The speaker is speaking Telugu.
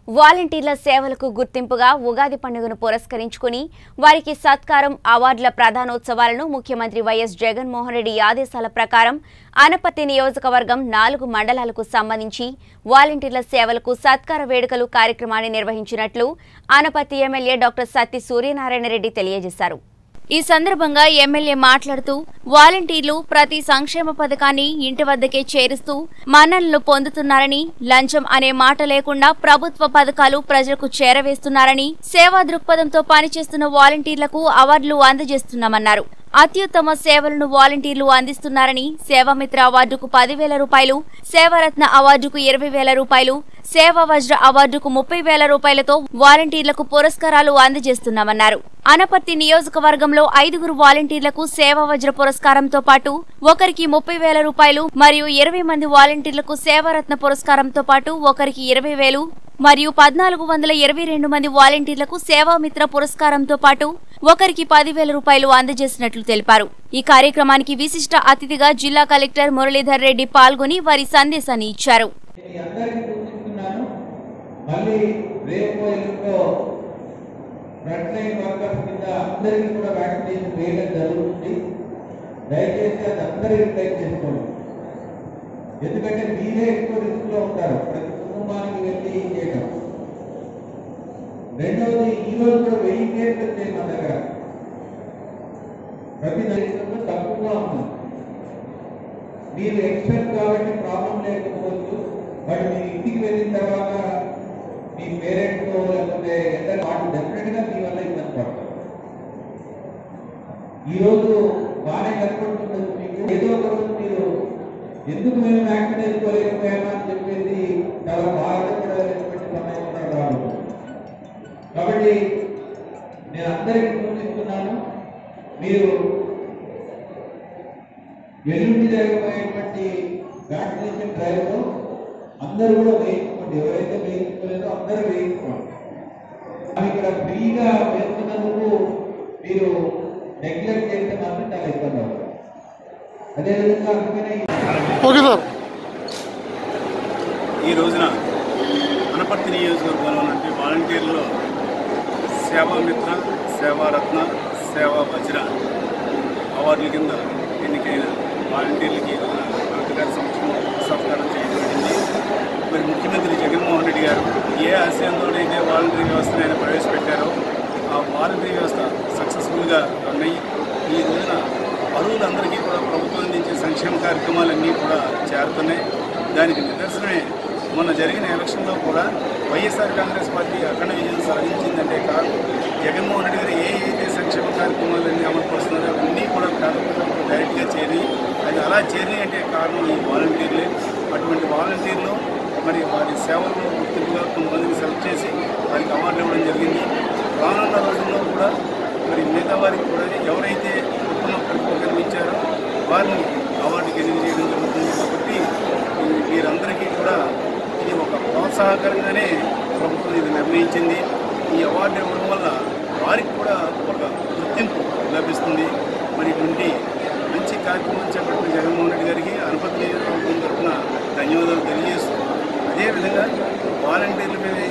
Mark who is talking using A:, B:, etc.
A: వాలంటీర్ల సేవలకు గుర్తింపుగా ఉగాది పండుగను పురస్కరించుకుని వారికి సత్కారం అవార్డుల ప్రధానోత్సవాలను ముఖ్యమంత్రి వైఎస్ జగన్మోహన్ రెడ్డి ఆదేశాల ప్రకారం అనపత్తి నియోజకవర్గం నాలుగు మండలాలకు సంబంధించి వాలంటీర్ల సేవలకు సత్కార వేడుకలు కార్యక్రమాన్ని నిర్వహించినట్లు అనపత్తి ఎమ్మెల్యే డాక్టర్ సత్తి సూర్యనారాయణ రెడ్డి తెలియజేశారు ఈ సందర్భంగా ఎమ్మెల్యే మాట్లాడుతూ వాలంటీర్లు ప్రతి సంక్షేమ పథకాన్ని ఇంటి వద్దకే చేరుస్తూ మన్ననలు పొందుతున్నారని లంచం అనే మాట లేకుండా ప్రభుత్వ పథకాలు ప్రజలకు చేరవేస్తున్నారని సేవా దృక్పథంతో పనిచేస్తున్న వాలంటీర్లకు అవార్డులు అందజేస్తున్నామన్నారు అత్యుత్తమ సేవలను వాలంటీర్లు అందిస్తున్నారని సేవామిత్ర అవార్డుకు పదివేల రూపాయలు సేవారత్న అవార్డుకు ఇరవై వేల రూపాయలు సేవా వజ్ర అవార్డుకు ముప్పై వేల రూపాయలతో వాలంటీర్లకు పురస్కారాలు అందజేస్తున్నామన్నారు అనపర్తి నియోజకవర్గంలో ఐదుగురు వాలంటీర్లకు సేవా వజ్ర పురస్కారంతో పాటు ఒకరికి ముప్పై వేల రూపాయలు మరియు ఇరవై మంది వాలంటీర్లకు సేవారత్న పురస్కారంతో పాటు ఒకరికి ఇరవై వేలు మరియు పద్నాలుగు వందల ఇరవై రెండు మంది వాలంటీర్లకు సేవామిత్ర పురస్కారంతో పాటు ఒకరికి పదివేల రూపాయలు అందజేసినట్లు తెలిపారు ఈ కార్యక్రమానికి విశిష్ట అతిథిగా జిల్లా కలెక్టర్ మురళీధర్ రెడ్డి పాల్గొని వారి సందేశాన్ని ఇచ్చారు
B: మీ అందరికీ సూచిస్తున్నాను మళ్ళీ రేపు ఎల్లుండో ఫ్రంట్ లైన్ వర్కర్స్ కింద అందరికీ కూడా వ్యాక్సినేషన్ వేయడం జరుగుతుంది దయచేసి అది అందరూ రిప్లైట్ చేసుకోండి ఎందుకంటే మీరే ఎక్కువ రిస్క్ లో ఉంటారు ప్రతి కుటుంబానికి వెళ్ళి చేయడం రెండవది ఈ రోజు కూడా వెయ్యి కేసులు వచ్చాయి మా దగ్గర ప్రతి దేశంలో తక్కువగా ఉంది మీరు ఎక్స్పెక్ట్ కాబట్టి ప్రాబ్లం లేకపోవచ్చు బట్ మీరు ఇంటికి వెళ్ళిన తర్వాత మీ పేరెంట్స్ లేకపోతే ఎంత వాళ్ళు డెఫినెట్ గా మీ వల్ల ఇబ్బంది పడతారు ఈ రోజు బాగానే కనపడుతుంది మీకు ఏదో ఒక రోజు మీరు ఎందుకు మేము వ్యాక్సిన్ వేసుకోలేకపోయామా అని చెప్పేసి చాలా బాధపడేటువంటి సమయం కూడా రావచ్చు కాబట్టి నేను అందరికీ సూచిస్తున్నాను మీరు ఎల్లుండి జరగబోయేటువంటి వ్యాక్సినేషన్ డ్రైవ్ లో అందరూ కూడా వేయించుకోండి ఎవరైతే వేయించుకోలేదో అందరూ వేయించుకోండి అవి ఇక్కడ ఫ్రీగా వేస్తున్నందుకు మీరు నెగ్లెక్ట్ చేస్తే మాత్రం చాలా ఇబ్బంది అవుతుంది అదేవిధంగా అందుకనే ఈ
C: ఓకే సార్
D: ఈ రోజున అనపర్తి నియోజకవర్గంలో ఉన్నటువంటి వాలంటీర్లలో సేవామిత్ర సేవారత్న సేవా వజ్ర అవార్డుల కింద ఎన్నికైన వాలంటీర్లకి కలెక్టర్ గారి సమక్షంలో సత్కారం చేయబడింది మరి ముఖ్యమంత్రి జగన్మోహన్ రెడ్డి గారు ఏ ఆశయంతోనైతే వాలంటీర్ వ్యవస్థను ఆయన ప్రవేశపెట్టారో ఆ వాలంటీర్ వ్యవస్థ సక్సెస్ఫుల్గా రన్ అయ్యి ఈ రోజున అర్హులందరికీ కూడా ప్రభుత్వం అందించే సంక్షేమ కార్యక్రమాలన్నీ కూడా చేరుతున్నాయి దానికి నిదర్శనమే మొన్న జరిగిన ఎలక్షన్లో కూడా వైఎస్ఆర్ కాంగ్రెస్ పార్టీ అఖండ విజయం సాధించిందంటే కారణం జగన్మోహన్ రెడ్డి గారు ఏ అయితే సంక్షేమ కార్యక్రమాలన్నీ అమలుపరుస్తున్నారో అవన్నీ కూడా పేదలకు డైరెక్ట్గా చేరి అది అలా చేరినాయి అంటే కారణం ఈ వాలంటీర్లే అటువంటి వాలంటీర్లు మరి వారి సేవలను గుర్తింపుగా కొంతమందిని సెలెక్ట్ చేసి వారికి అవార్డు ఇవ్వడం జరిగింది రానున్న రోజుల్లో కూడా మరి మిగతా వారికి కూడా ఎవరైతే ఉత్తమ ప్రతిభ కనిపించారో వారిని అవార్డుకి ఎన్నిక చేయడం జరుగుతుంది కాబట్టి ఈ- వీరందరికీ కూడా ఇది ఒక ప్రోత్సాహకరంగానే ప్రభుత్వం ఇది నిర్ణయించింది ఈ అవార్డు ఇవ్వడం వల్ల వారికి కూడా ఒక గుర్తింపు లభిస్తుంది మరి ఇటువంటి మంచి కార్యక్రమం చేపట్టిన జగన్మోహన్ రెడ్డి గారికి అనుపతి నియోజకవర్గం తరఫున ధన్యవాదాలు తెలియజేస్తూ అదేవిధంగా వాలంటీర్ల మీద